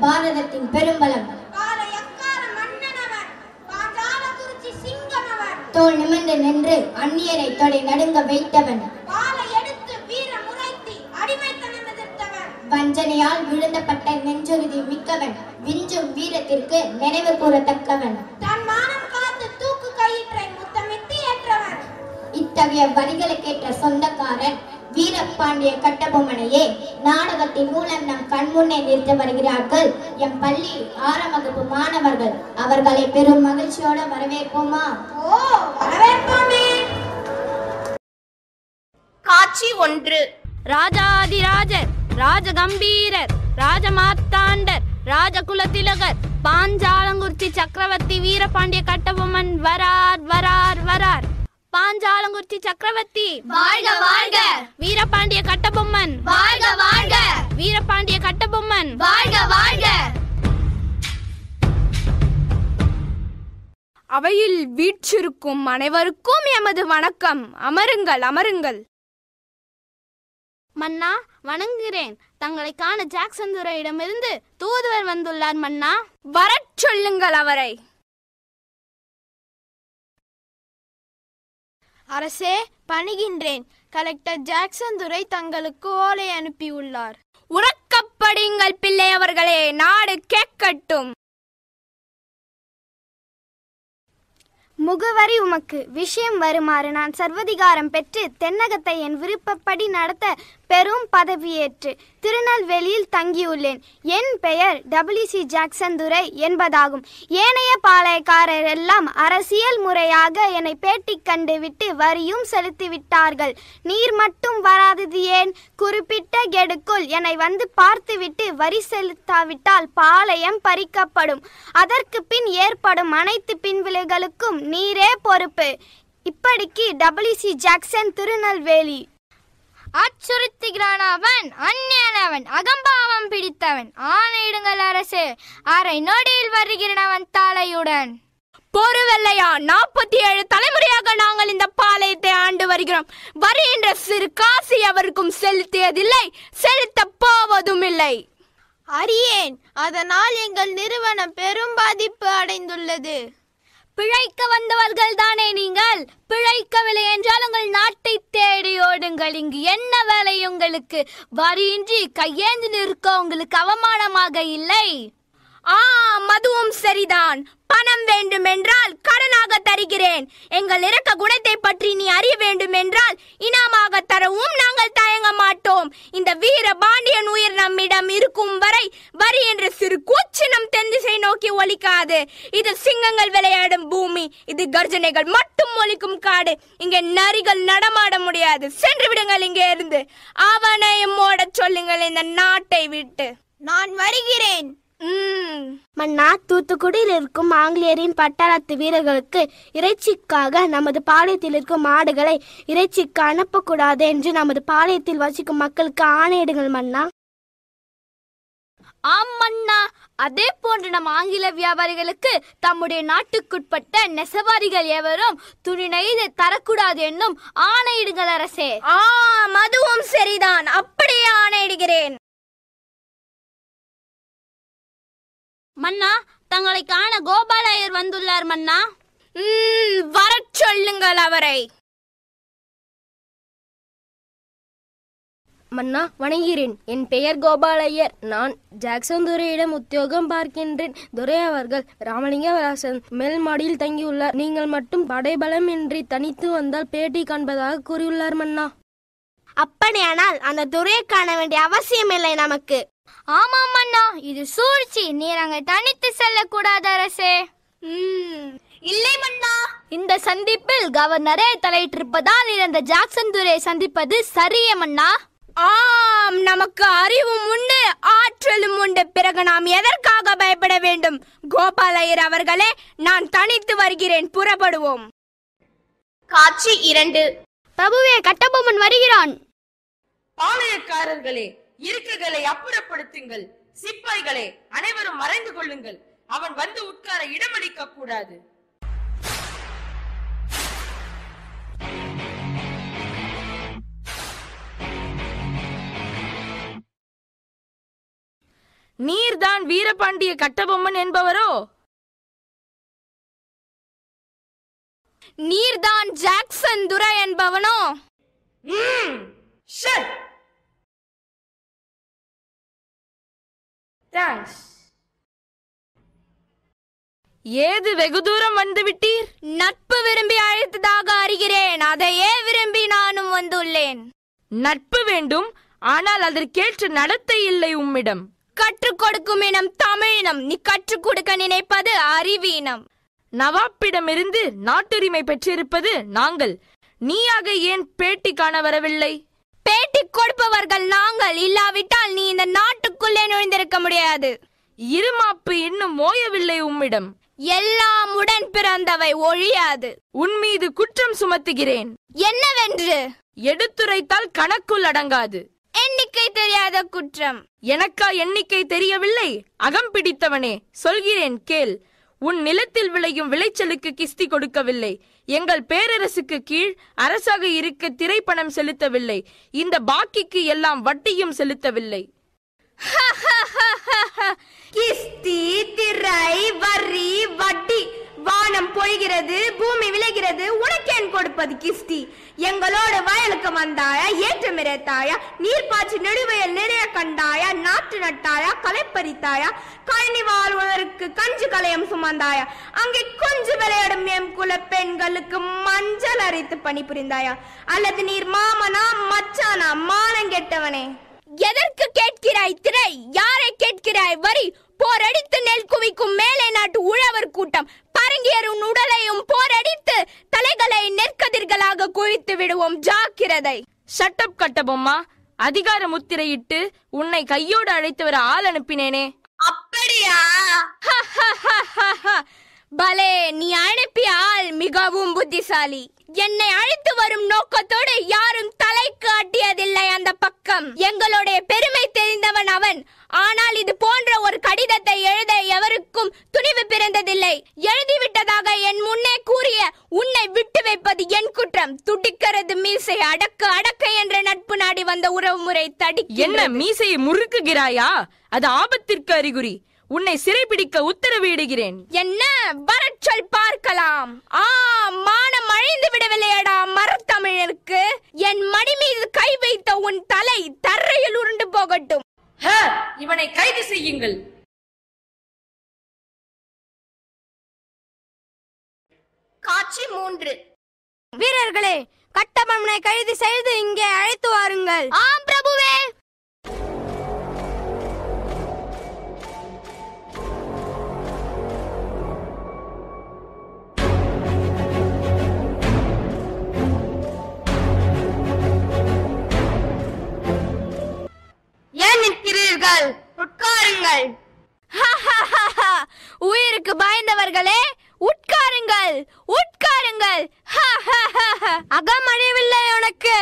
பாரதத்தின் பெரும்பலம் பாளையக்கார மன்னனவன் பாஞ்சாலகுறிச்சி சிங்கமவன் தோல் நிமிர்ந்து நின்று அந்நியரை தொடை நடுங்க வைத்தவன் வாளை எடுத்து வீர முறைத்தி அடிமைத்தனம் எதிர்த்தவன் வஞ்சனையால் விழுந்தப்பட்ட நெஞ்சுறுதி மிக்கவன் விஞ்சும் வீரத்திற்கு நினைவு கூறத்தக்கவன் தன் மானம் காத்து தூக்கு கயிற்றை முத்தமிட்டு ஏற்றவன் இத்தகைய வரிகளுக்கேற்ற சொந்தக்காரன் வீரபாண்டிய கட்டபொம்மனையே நாடகத்தின் மூலம் நம் கண்முன்னே நிறுத்த வருகிறார்கள் எம் பள்ளி ஆறாம் வகுப்பு மாணவர்கள் அவர்களை பெரும் மகிழ்ச்சியோட வரவேற்போமா ஓ வரவேற்போமே காட்சி ஒன்று ராஜாதிராஜர் ராஜகம்பீரர் ராஜமார்த்தாண்டர் ராஜகுலதிலகர் பாஞ்சாலங்குறிச்சி சக்கரவர்த்தி வீரபாண்டிய கட்டபொம்மன் வரார் வரார் வரார் பாஞ்சாலங்குறிச்சி சக்கரவர்த்தி வாழ்க வாழ்க வீரபாண்டிய கட்டபொம்மன் வாழ்க வாழ்க வீரபாண்டிய கட்டபொம்மன் வாழ்க வாழ்க அவையில் வீற்றிருக்கும் அனைவருக்கும் எமது வணக்கம் அமருங்கள் அமருங்கள் மன்னா வணங்குகிறேன் தங்களை காண ஜாக்சன் துரையிடமிருந்து தூதுவர் வந்துள்ளார் மன்னா வரச் சொல்லுங்கள் அவரை அரசே பணிகின்றேன் கலெக்டர் ஜாக்சன் துரை தங்களுக்கு ஓலை அனுப்பியுள்ளார் உறக்கப்படிங்கள் பிள்ளை அவர்களே நாடு கேட்கட்டும் முகவரி உமக்கு விஷயம் வருமாறு நான் சர்வதிகாரம் பெற்று தென்னகத்தை என் விருப்பப்படி நடத்த பெரும் பதவியேற்று திருநெல்வேலியில் தங்கியுள்ளேன் என் பெயர் டபிள்யூசி ஜாக்சன் துரை என்பதாகும் ஏனைய பாளையக்காரர் எல்லாம் அரசியல் முறையாக என்னை பேட்டி கண்டு விட்டு வரியும் செலுத்தி விட்டார்கள் நீர் மட்டும் வராதது ஏன் குறிப்பிட்ட கெடுக்குள் என்னை வந்து பார்த்துவிட்டு வரி செலுத்தாவிட்டால் பாளையம் பறிக்கப்படும் அதற்கு பின் ஏற்படும் அனைத்து பின்விளைகளுக்கும் நீரே பொறுப்பு இப்படிக்கு டபிள்யூசி ஜாக்சன் திருநெல்வேலி அச்சுறுத்துகிறான் அவன் அந்நியனவன் அகம்பாவம் பிடித்தவன் ஆணையிடுங்கள் அரசே அரை நொடியில் வருகிறவன் தலையுடன் பொறுவெல்லையா நாற்பத்தி ஏழு தலைமுறையாக நாங்கள் இந்த பாளையத்தை ஆண்டு வருகிறோம் வருகின்ற சிறு காசு எவருக்கும் செலுத்தியதில்லை செலுத்தப் போவதும் இல்லை அறியேன் அதனால் எங்கள் நிறுவனம் பெரும் பாதிப்பு அடைந்துள்ளது பிழைக்க வந்தவர்கள் தானே நீங்கள் பிழைக்கவில்லை என்றால் உங்கள் நாட்டை தேடி ஓடுங்கள் இங்கு என்ன வேலை உங்களுக்கு வரியின்றி கையேந்து நிற்க உங்களுக்கு அவமானமாக இல்லை ஆ மதுவும் சரிதான் பணம் வேண்டும் என்றால் கடனாக தருகிறேன் எங்கள் இறக்க குணத்தை பற்றி நீ அறிய வேண்டும் என்றால் இனாமாக தரவும் நாங்கள் தயங்க மாட்டோம் இந்த வீர பாண்டியன் உயிர் நம்மிடம் இருக்கும் வரை வரி என்ற சிறு கூச்சினம் தென் திசை நோக்கி ஒலிக்காது இது சிங்கங்கள் விளையாடும் பூமி இது கர்ஜனைகள் மட்டும் ஒலிக்கும் காடு இங்கே நரிகள் நடமாட முடியாது சென்று விடுங்கள் இங்கே இருந்து அவனையும் ஓடச் சொல்லுங்கள் இந்த நாட்டை விட்டு நான் வருகிறேன் ம் மன்னா தூத்துக்குடியில் இருக்கும் ஆங்கிலேயரின் பட்டாளத்து வீரர்களுக்கு இறைச்சிக்காக நமது பாளையத்தில் இருக்கும் மாடுகளை இறைச்சிக்கு அனுப்பக்கூடாது என்று நமது பாளையத்தில் வசிக்கும் மக்களுக்கு ஆணையிடுங்கள் மன்னா ஆமண்ணா அதே போன்று நம் ஆங்கில வியாபாரிகளுக்கு தம்முடைய நாட்டுக்குட்பட்ட நெசவாரிகள் எவரும் துணி நெய்து தரக்கூடாது என்னும் ஆணையிடுங்கள் அரசே ஆ அதுவும் சரிதான் அப்படியே ஆணையிடுகிறேன் மன்னா தங்களை காண கோபாலயர் வந்துள்ளார் மன்னா வரச் சொல்லுங்கள் அவரை மன்னா வணங்குகிறேன் என் பெயர் கோபாலையர் நான் ஜாக்சன் துரையிடம் உத்தியோகம் பார்க்கின்றேன் துரை அவர்கள் ராமலிங்க விலாசன் மேல் மாடியில் தங்கியுள்ளார் நீங்கள் மட்டும் படைபலம் இன்றி தனித்து வந்தால் பேட்டி காண்பதாக கூறியுள்ளார் மன்னா அப்படியானால் அந்த துறையை காண வேண்டிய அவசியம் இல்லை நமக்கு ஆமாம் அண்ணா இது சூழ்ச்சி நீர் அங்கே தனித்து செல்லக்கூடாது அரசே இல்லை மன்னா இந்த சந்திப்பில் கவர்னரே தலையிட்டிருப்பதால் நீர் அந்த ஜாக்சன் துரை சந்திப்பது சரியே மன்னா ஆம் நமக்கு அறிவும் உண்டு ஆற்றலும் உண்டு பிறகு நாம் எதற்காக பயப்பட வேண்டும் கோபாலயர் அவர்களே நான் தனித்து வருகிறேன் புறப்படுவோம் காட்சி இரண்டு பிரபுவே கட்டபொம்மன் வருகிறான் பாளையக்காரர்களே இருக்கைகளை அப்புறப்படுத்துங்கள் சிப்பாய்களே அனைவரும் மறைந்து கொள்ளுங்கள் அவன் வந்து உட்கார இடமளிக்க கூடாது நீர்தான் வீரபாண்டிய கட்டபொம்மன் என்பவரோ நீர்தான் ஜாக்சன் துரை என்பவனோ ம், ஷட் தேங்க்ஸ் ஏது வெகு தூரம் வந்து விட்டீர் நட்பு விரும்பி அழைத்ததாக அறிகிறேன் அதையே விரும்பி நானும் வந்துள்ளேன் நட்பு வேண்டும் ஆனால் அதற்கேற்ற நடத்தை இல்லை உம்மிடம் கற்றுக் கொடுக்கும் இனம் தமிழினம் நீ கற்றுக் கொடுக்க நினைப்பது அறிவீனம் நவாப்பிடமிருந்து நாட்டுரிமை பெற்றிருப்பது நாங்கள் நீயாக ஏன் பேட்டி காண வரவில்லை பேட்டி கொடுப்பவர்கள் நாங்கள் இல்லாவிட்டால் நீ இந்த நாட்டுக்குள்ளே நுழைந்திருக்க முடியாது இருமாப்பு இன்னும் ஓயவில்லை உம்மிடம் எல்லாம் உடன் பிறந்தவை ஒழியாது உன் மீது குற்றம் சுமத்துகிறேன் என்னவென்று எடுத்துரைத்தால் கணக்குள் அடங்காது எண்ணிக்கை தெரியாத குற்றம் எனக்கா எண்ணிக்கை தெரியவில்லை அகம் பிடித்தவனே சொல்கிறேன் கேள் உன் நிலத்தில் விளையும் விளைச்சலுக்கு கிஸ்தி கொடுக்கவில்லை எங்கள் பேரரசுக்கு கீழ் அரசாக இருக்க திரைப்பணம் செலுத்தவில்லை இந்த பாக்கிக்கு எல்லாம் வட்டியும் செலுத்தவில்லை கிஸ்தி திரை வரி வட்டி வானம் பொழிகிறது பூமி விளைகிறது உனக்கேன் கொடுப்பது கிஸ்தி எங்களோட வயலுக்கு வந்தாயா ஏற்றமிரத்தாயா நீர் பாய்ச்சி நெடுவயல் நிறைய கண்டாயா நாற்று நட்டாயா களை பறித்தாயா கழனி வாழ்வதற்கு கஞ்சி கலையம் சுமந்தாயா அங்கே கொஞ்சு விளையாடும் எம் குல பெண்களுக்கு மஞ்சள் அரைத்து பணிபுரிந்தாயா அல்லது நீர் மாமனா மச்சானா மானங்கெட்டவனே எதற்கு கேட்கிறாய் திரை யாரை கேட்கிறாய் வரி போரடித்து நெல் குவிக்கும் மேலே நாட்டு உழவர் கூட்டம் பரங்கியரும் உடலையும் போரடித்து தலைகளை நெற்கதிர்களாக குழித்து விடுவோம் ஜாக்கிரதை ஷட்டப் கட்டபொம்மா அதிகார முத்திரையிட்டு உன்னை கையோடு அழைத்து வர ஆள் அனுப்பினேனே அப்படியா பலே நீ அனுப்பிய ஆள் மிகவும் புத்திசாலி என்னை அழைத்து வரும் நோக்கத்தோடு யாரும் தலை காட்டியதில்லை அந்த பக்கம் எங்களுடைய பெருமை தெரிந்தவன் அவன் ஆனால் இது போன்ற ஒரு கடிதத்தை எழுத எவருக்கும் துணிவு பிறந்ததில்லை எழுதிவிட்டதாக என் முன்னே கூறிய உன்னை விட்டு வைப்பது என் குற்றம் துடிக்கிறது மீசை அடக்கு அடக்க என்ற நட்பு நாடி வந்த உறவுமுறை தடி என்ன மீசையை முறுக்குகிறாயா அது ஆபத்திற்கு அறிகுறி உன்னை சிறைபிடிக்க உத்தரவிடுகிறேன் என்ன வரச் சொல் பார்க்கலாம் ஆ மானம் அழிந்து விடவில்லையடா மரத்தமிழருக்கு என் மடி மீது கை வைத்த உன் தலை தரையில் உருண்டு போகட்டும் ஹ, இவனை கைது செய்யுங்கள் காட்சி மூன்று வீரர்களே கட்டபொம்மனை கைது செய்து இங்கே அழைத்து வாருங்கள் ஆம் பிரபுவே ஏன் நிற்கிறீர்கள் உட்காருங்கள் உயிருக்கு பயந்தவர்களே உட்காருங்கள் உட்காருங்கள் அகமழிவில்லை உனக்கு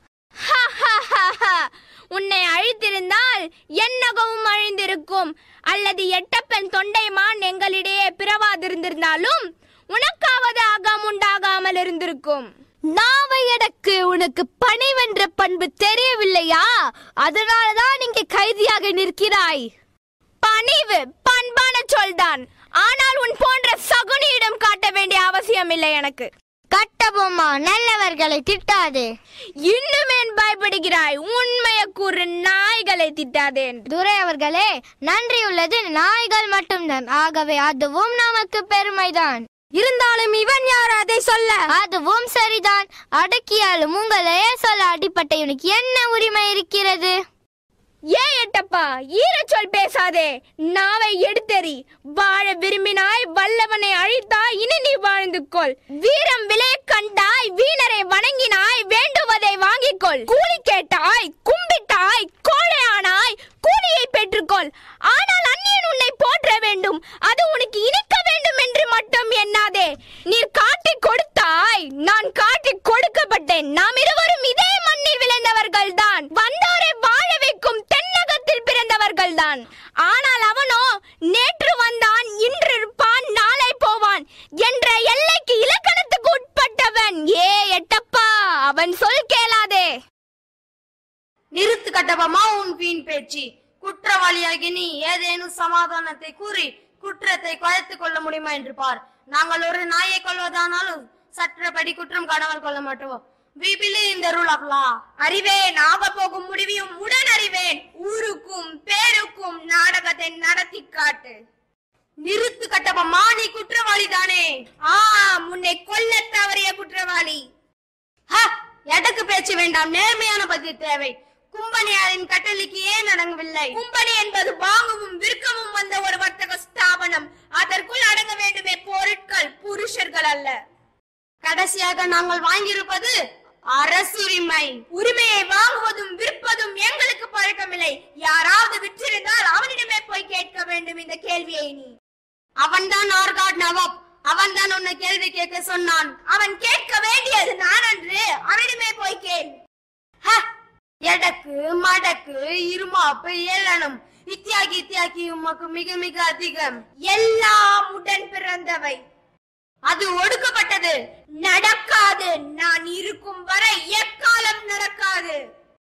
உன்னை அழித்திருந்தால் என் நகமும் அழிந்திருக்கும் அல்லது எட்டப்பன் தொண்டைமான் எங்களிடையே பிறவாதிருந்திருந்தாலும் உனக்காவது அகம் உண்டாகாமல் இருந்திருக்கும் நாவை எடக்கு உனக்கு பணிவென்ற பண்பு தெரியவில்லையா அதனாலதான் இங்கே கைதியாக நிற்கிறாய் பணிவு பண்பான சொல்தான் ஆனால் உன் போன்ற சகுனியிடம் காட்ட வேண்டிய அவசியம் இல்லை எனக்கு கட்டபொம்மா நல்லவர்களை திட்டாதே இன்னும் ஏன் பயப்படுகிறாய் உண்மையை கூறு நாய்களை திட்டாதே என்று. துரை அவர்களே நன்றியுள்ளது நாய்கள் மட்டும்தான் ஆகவே அதுவும் நமக்கு பெருமைதான் இருந்தாலும் இவன் யார் அதை சொல்ல அதுவும் சரிதான் அடக்கியாலும் உங்களையே சொல்ல அடிப்பட்ட இவனுக்கு என்ன உரிமை இருக்கிறது ஏன் எட்டப்பா ஈரச்சொல் பேசாதே நாவை எடுத்தெறி வாழ விரும்பினாய் வல்லவனை அழித்தாய் இனி நீ வாழ்ந்து கொள் வீரம் விலை கண்டாய் வீணரை வணங்கினாய் வேண்டுவதை வாங்கிக் கொள் கூலி கேட்டாய் கும்பிட்டாய் கோழையானாய் கூலியை பெற்றுக்கொள் ஆனால் அந்நியன் உன்னை போற்ற வேண்டும் அது உனக்கு இனிக்க வேண்டும் என்று மட்டும் எண்ணாதே நீர் காட்டி கொடுத்தாய் நான் காட்டி கொடுக்கப்பட்டேன் நாம் இருவரும் இதே மண்ணில் விளைந்தவர்கள் தான் வந்தோரை வாழ வைக்கும் தென்னகத்தில் பிறந்தவர்கள் தான் ஆனால் அவனோ நேற்று வந்தான் இன்று இருப்பான் நாளை போவான் என்ற எல்லைக்கு இலக்கணத்துக்கு உட்பட்டவன் ஏ எட்டப்பா அவன் சொல் கேளாதே நிறுத்து கட்டபமா உன் வீண் பேச்சு குற்றவாளியாகி நீ ஏதேனும் சமாதானத்தை கூறி குற்றத்தை குறைத்துக் கொள்ள முடியுமா என்று பார் நாங்கள் ஒரு நாயை கொள்வதானாலும் சற்றபடி குற்றம் காணாமல் கொள்ள மாட்டோம் we believe in the rule of law அறிவேன் ஆக போகும் முடிவையும் உடன் அறிவேன் ஊருக்கும் பேருக்கும் நாடகத்தை நடத்தி காட்டு நிறுத்து கட்டபம்மா நீ குற்றவாளி தானே ஆ முன்னை கொல்ல தவறிய குற்றவாளி ஹ, எடக்கு பேச்சு வேண்டாம் நேர்மையான பதில் தேவை கும்பனியாரின் கட்டளைக்கு ஏன் அடங்கவில்லை கும்பனி என்பது வாங்கவும் விற்கவும் வந்த ஒரு வர்த்தக ஸ்தாபனம் அதற்குள் அடங்க வேண்டுமே பொருட்கள் புருஷர்கள் அல்ல கடைசியாக நாங்கள் வாங்கியிருப்பது அரசுரிமை உரிமையை வாங்குவதும் விற்பதும் எங்களுக்கு பழக்கமில்லை யாராவது விற்றிருந்தால் அவனிடமே போய் கேட்க வேண்டும் இந்த கேள்வியை நீ அவன்தான் ஆர்காட் நவாப் அவன்தான் உன்னை கேள்வி கேட்க சொன்னான் அவன் கேட்க வேண்டியது நான் அன்று அவனிடமே போய் கேள் ஹ, எடக்கு மடக்கு இருமாப்பு ஏளனம் இத்தியாகி இத்தியாகி உமக்கு மிக மிக அதிகம் எல்லாம் உடன் பிறந்தவை அது ஒடுக்கப்பட்டது நடக்காது நான் இருக்கும் வரை எக்காலம் நடக்காது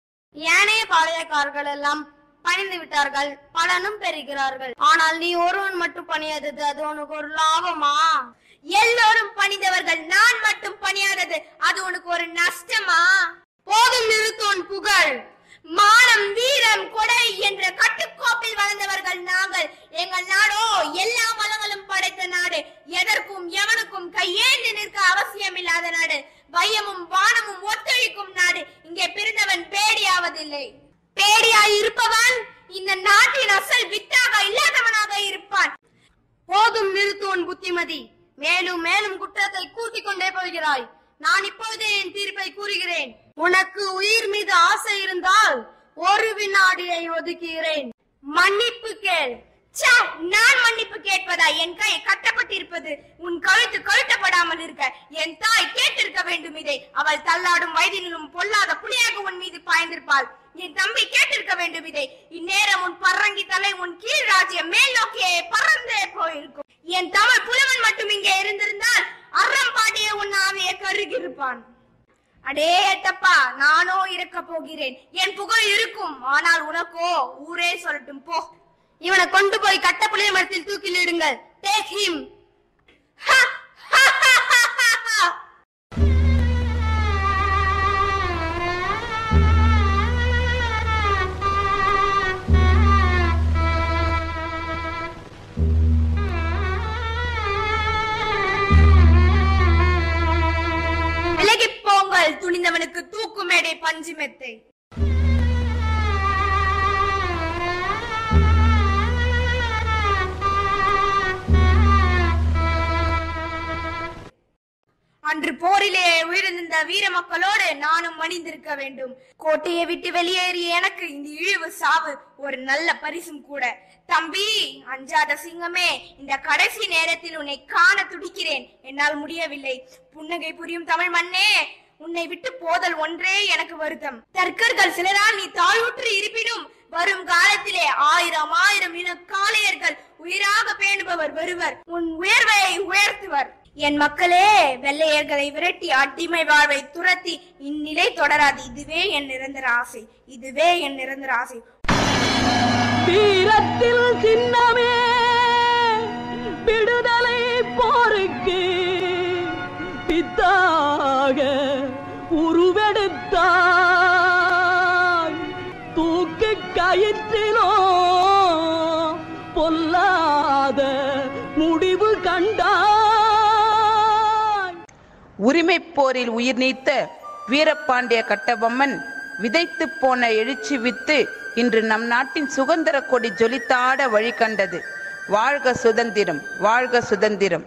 ஏனைய பாளையக்காரர்கள் எல்லாம் பணிந்து விட்டார்கள் பலனும் பெறுகிறார்கள் ஆனால் நீ ஒருவன் மட்டும் பணியாதது அது உனக்கு ஒரு லாபமா எல்லோரும் பணிந்தவர்கள் நான் மட்டும் பணியாதது அது உனக்கு ஒரு நஷ்டமா போதும் நிறுத்தோன் புகழ் மானம் வீரம் கொடை என்ற கட்டுக்கோப்பில் வளர்ந்தவர்கள் நாங்கள் எங்கள் நாடோ எல்லா வளங்களும் படைத்த நாடு எதற்கும் எவனுக்கும் கையேந்து நிற்க அவசியமில்லாத நாடு பயமும் வானமும் ஒத்துழைக்கும் நாடு இங்கே பிறந்தவன் பேடியாவதில்லை பேடியாய் இருப்பவன் இந்த நாட்டின் அசல் வித்தாக இல்லாதவனாக இருப்பான் போதும் நிறுத்துவோன் புத்திமதி மேலும் மேலும் குற்றத்தை கூட்டிக் கொண்டே போகிறாய் நான் இப்பொழுதே என் தீர்ப்பை கூறுகிறேன் உனக்கு உயிர் மீது ஆசை இருந்தால் ஒரு வினாடியை ஒதுக்குகிறேன் மன்னிப்பு கேள் ச்சே, நான் மன்னிப்பு கேட்பதா என் கை கட்டப்பட்டிருப்பது உன் கழுத்து கழுட்டப்படாமல் இருக்க என் தாய் கேட்டிருக்க வேண்டும் இதை அவள் தள்ளாடும் வயதிலும் பொல்லாத புலியாக உன் மீது பாய்ந்திருப்பாள் என் தம்பி கேட்டிருக்க வேண்டும் இதை இந்நேரம் உன் பரங்கி தலை உன் கீழ் ராஜ்யம் மேல் நோக்கியே பறந்தே போயிருக்கும் என் தமிழ் புலவன் மட்டும் இங்கே இருந்திருந்தால் அறம் பாட்டிய உன் ஆவியை கருகிருப்பான் அடே எட்டப்பா நானோ இருக்க போகிறேன் என் புகழ் இருக்கும் ஆனால் உனக்கோ ஊரே சொல்லட்டும் போ இவனை கொண்டு போய் கட்ட புளிய மரத்தில் தூக்கிலிடுங்கள் டேக் ஹிம் விலகிப் போங்கள் துணிந்தவனுக்கு தூக்கு மேடை பஞ்சு மெத்தை அன்று போரிலே உயிரிழந்த வீர மக்களோடு நானும் மணிந்திருக்க வேண்டும் கோட்டையை விட்டு வெளியேறிய எனக்கு இந்த இழிவு சாவு ஒரு நல்ல பரிசும் கூட தம்பி அஞ்சாத சிங்கமே இந்த கடைசி நேரத்தில் உன்னை காண துடிக்கிறேன் என்னால் முடியவில்லை புன்னகை புரியும் தமிழ் மண்ணே உன்னை விட்டு போதல் ஒன்றே எனக்கு வருத்தம் தர்க்கர்கள் சிலரால் நீ தாழ்வுற்று இருப்பினும் வரும் காலத்திலே ஆயிரம் ஆயிரம் இன காளையர்கள் உயிராக பேணுபவர் வருவர் உன் உயர்வை உயர்த்துவர் என் மக்களே வெள்ளையர்களை விரட்டி அடிமை வாழ்வை துரத்தி இந்நிலை தொடராது இதுவே என் நிரந்தர ஆசை இதுவே என் நிரந்தர ஆசை வீரத்தில் சின்னமே விடுதலை போருக்கு பித்தாக உருவெடுத்தாய் தூக்கு கயிற்றிலோ பொல்லாத முடிவு கண்டாய் உரிமைப் போரில் உயிர் நீத்த வீரபாண்டிய கட்டபொம்மன் விதைத்து போன எழுச்சி வித்து இன்று நம் நாட்டின் சுதந்திர கொடி ஜொலித்தாட வழி கண்டது வாழ்க சுதந்திரம் வாழ்க சுதந்திரம்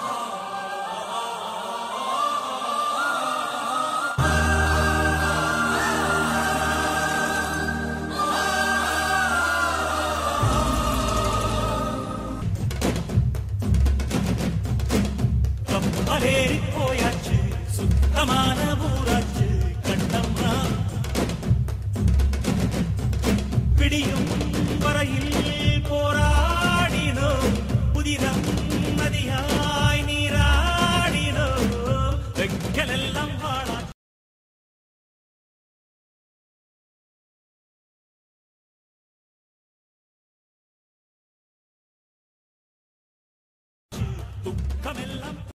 கப்பலேறி போயாச்சு சுத்தமான ஊராச்சு கண்டம்மா பிடியும் வரையில் போராடினோம் புதிதம் நதியாய் நீராடினோம் வெக்கலெல்லாம் வாழாச்சு துக்கமெல்லாம்